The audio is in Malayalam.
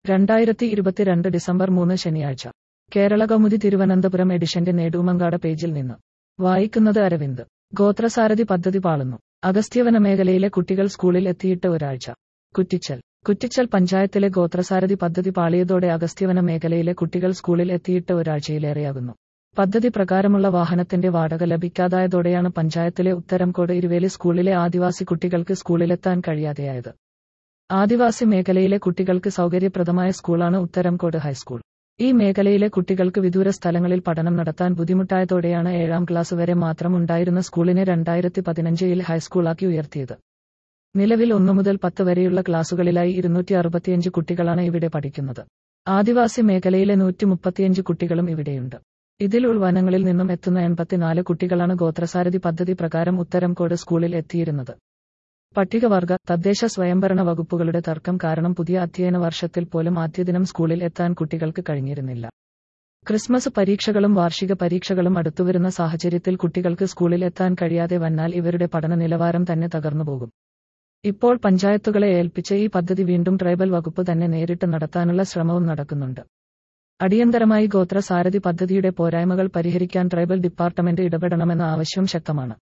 രണ്ടായിരത്തി ഇരുപത്തിരണ്ട് ഡിസംബർ മൂന്ന് ശനിയാഴ്ച കേരള കൗമുദി തിരുവനന്തപുരം എഡിഷന്റെ നേടുമങ്കാട് പേജിൽ നിന്ന് വായിക്കുന്നത് അരവിന്ദ് ഗോത്രസാരഥി പദ്ധതി പാളുന്നു അഗസ്ത്യവന മേഖലയിലെ കുട്ടികൾ സ്കൂളിൽ എത്തിയിട്ട് ഒരാഴ്ച കുറ്റിച്ചൽ കുറ്റിച്ചൽ പഞ്ചായത്തിലെ ഗോത്രസാരഥി പദ്ധതി പാളിയതോടെ അഗസ്ത്യവന മേഖലയിലെ കുട്ടികൾ സ്കൂളിൽ എത്തിയിട്ട് ഒരാഴ്ചയിലേറെയാകുന്നു പദ്ധതി പ്രകാരമുള്ള വാഹനത്തിന്റെ വാടക ലഭിക്കാതായതോടെയാണ് പഞ്ചായത്തിലെ ഉത്തരംകോട് ഇരുവേലി സ്കൂളിലെ ആദിവാസി കുട്ടികൾക്ക് സ്കൂളിലെത്താൻ കഴിയാതെയായത് ആദിവാസി മേഖലയിലെ കുട്ടികൾക്ക് സൗകര്യപ്രദമായ സ്കൂളാണ് ഉത്തരംകോട് ഹൈസ്കൂൾ ഈ മേഖലയിലെ കുട്ടികൾക്ക് വിദൂര സ്ഥലങ്ങളിൽ പഠനം നടത്താൻ ബുദ്ധിമുട്ടായതോടെയാണ് ഏഴാം ക്ലാസ് വരെ മാത്രം ഉണ്ടായിരുന്ന സ്കൂളിനെ രണ്ടായിരത്തി പതിനഞ്ചിൽ ഹൈസ്കൂളാക്കി ഉയർത്തിയത് നിലവിൽ ഒന്നു മുതൽ പത്ത് വരെയുള്ള ക്ലാസുകളിലായി ഇരുന്നൂറ്റി അറുപത്തിയഞ്ച് കുട്ടികളാണ് ഇവിടെ പഠിക്കുന്നത് ആദിവാസി മേഖലയിലെ നൂറ്റി മുപ്പത്തിയഞ്ച് കുട്ടികളും ഇവിടെയുണ്ട് ഇതിൽ ഉൾവനങ്ങളിൽ നിന്നും എത്തുന്ന എൺപത്തിനാല് കുട്ടികളാണ് ഗോത്രസാരഥി പദ്ധതി പ്രകാരം ഉത്തരംകോട് സ്കൂളിൽ എത്തിയിരുന്നത് പട്ടികവർഗ തദ്ദേശ സ്വയംഭരണ വകുപ്പുകളുടെ തർക്കം കാരണം പുതിയ അധ്യയന വർഷത്തിൽ പോലും ആദ്യദിനം സ്കൂളിൽ എത്താൻ കുട്ടികൾക്ക് കഴിഞ്ഞിരുന്നില്ല ക്രിസ്മസ് പരീക്ഷകളും വാർഷിക പരീക്ഷകളും അടുത്തുവരുന്ന സാഹചര്യത്തിൽ കുട്ടികൾക്ക് സ്കൂളിൽ എത്താൻ കഴിയാതെ വന്നാൽ ഇവരുടെ പഠന നിലവാരം തന്നെ തകർന്നുപോകും ഇപ്പോൾ പഞ്ചായത്തുകളെ ഏൽപ്പിച്ച ഈ പദ്ധതി വീണ്ടും ട്രൈബൽ വകുപ്പ് തന്നെ നേരിട്ട് നടത്താനുള്ള ശ്രമവും നടക്കുന്നുണ്ട് അടിയന്തരമായി ഗോത്ര സാരഥി പദ്ധതിയുടെ പോരായ്മകൾ പരിഹരിക്കാൻ ട്രൈബൽ ഡിപ്പാർട്ട്മെന്റ് ഇടപെടണമെന്ന ആവശ്യം ശക്തമാണ്